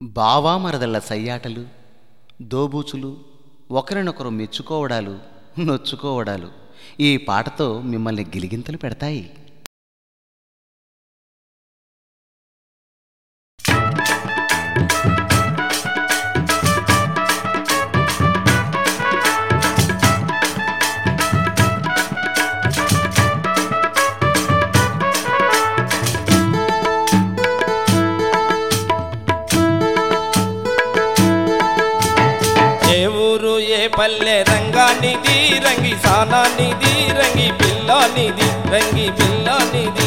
బావామరదళ్ళ సయ్యాటలు దోబూచులు ఒకరినొకరు మెచ్చుకోవడాలు నొచ్చుకోవడాలు ఈ పాటతో మిమ్మల్ని గిలిగింతలు పెడతాయి ఏ ఊరు ఏ పల్లె రంగానిది రంగి సానానిది రంగి పిల్లానిది రంగి పిల్లానిది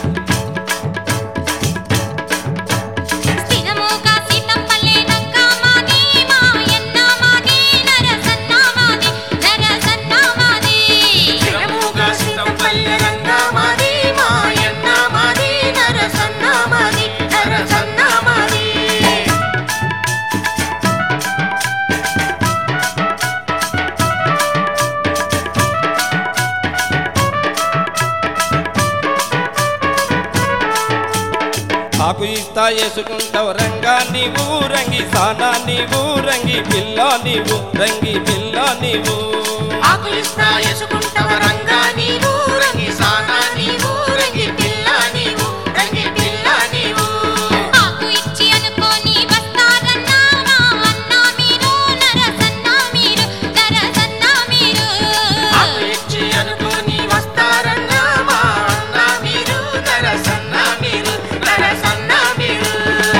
స్థిరముగా సీతంపల్లె నంకామాది మాయన్న మాది నరసన్న మాది నరసన్న మాది స్థిరముగా స్థితంపల్లె రంగమాది మాయన్న మాది నరసన్న మాది నరసన్న మాది ఆకు ఇస్తా వేసుకుంటావు రంగా నీవు రంగి సానా నీవు రంగి పిల్ల నీవు రంగి పిల్ల నీవు ఆకు ఇస్తా వేసుకుంటావ రంగా నీవు రంగి సానా నీవు రంగి పిల్ల నీవు రంగి పిల్ల నీవు ఆకు ఇచ్చి అనుకోని వస్తారన్నా మా అన్న మీరు నరసన్న మీరు నరసన్న మీరు ఆకు ఇచ్చి అనుకోని వస్తారన్నా మా అన్న మీరు నరసన్న మీరు నరసన్న మీరు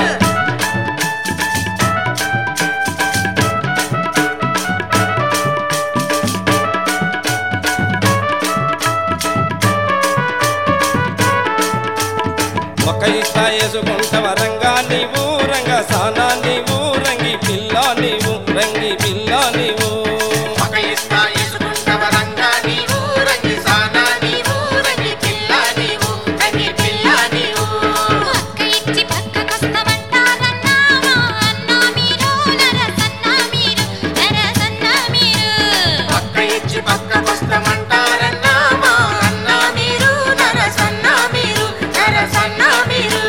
ఒక ఇస్తా వేసుకుంటావు రంగా నీవు రంగ సానా నీవు రంగి పిల్ల నీవు రంగి పిల్ల నీవు ఒక ఇస్తా వేసుకుంటావ రంగా నీవు రంగి సానా నీవు రంగి పిల్ల నీవు రంగి పిల్ల నీవు పక్క ఇచ్చి పక్కకొస్తామంటారన్నా మా అన్న మీరు నరసన్న మీరు నరసన్న మీరు పక్క ఇచ్చి పక్క వస్తామంటారన్నా మా అన్న మీరు నరసన్న మీరు నరసన్న మీరు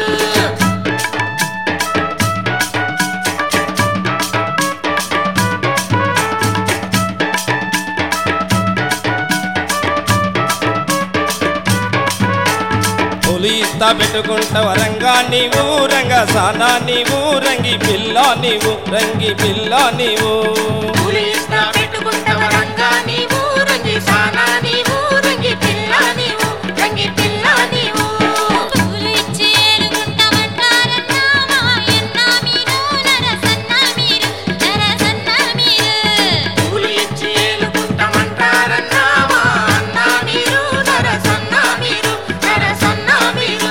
పులి ఇస్తా పెట్టుకుంటావు రంగా నీవు రంగ సానా నీవు రంగి పిల్ల నీవు రంగి పిల్ల నీవు పులి ఇస్తా పెట్టుకుంటావ రంగా నీవు రంగి సానా నీవు రంగి పిల్ల నీవు రంగి పిల్ల నీవు పూలు ఇచ్చి ఏలుకుంటామంటారన్నా మా అన్న మీరు నరసన్న మీరు నరసన్న మీరు పులి ఇచ్చి ఏలుకుంటామంటారన్నా మా అన్న మీరు నరసన్న మీరు నరసన్న మీరు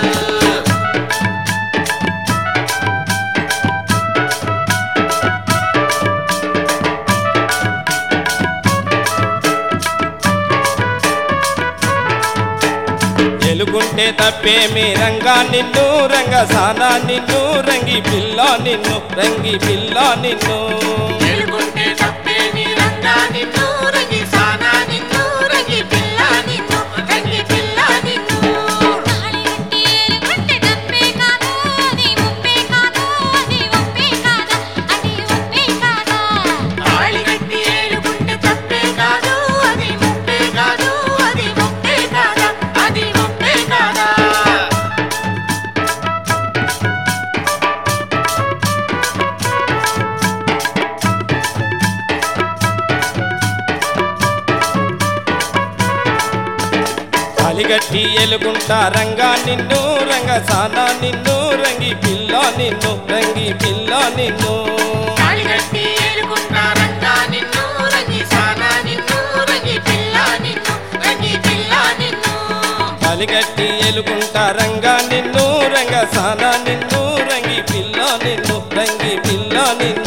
ఎలుగుంటే తప్పేమి రంగా నిన్ను రంగ సానా నిన్ను రంగి పిల్ల నిన్ను రంగి పిల్ల నిన్ను ఎలుగుంటే తప్పేమి రంగా నిన్ను రంగి సానా నిన్ను రంగి పిల్ల నిన్ను రంగి పిల్ల నిన్ను తాళి కట్టి ఏలుకుంటే తప్పే కాదు అది ముప్పే కాదు అది ఒప్పే కాదా అది ఒప్పే కాదా తాళి కట్టి ఏలుకుంటే తప్పే కాదు అది ముప్పే కాదు అది ముప్పే కాదా అది ముప్పే కాదా అలిగట్టి ఎలుగుంటా రంగా నిన్ను రంగ సానా నిన్ను రంగి పిల్ల నిన్ను రంగి పిల్ల నిన్ను తాళి కట్టి ఏలుకుంటా రంగా నిన్ను రంగి సానా నిన్ను రంగి పిల్ల నిన్ను రంగి పిల్ల నిన్ను అలిగట్టి ఎలుగుంటా రంగా నిన్ను రంగ సానా నిన్ను రంగి పిల్ల నిన్ను రంగి పిల్ల నిన్ను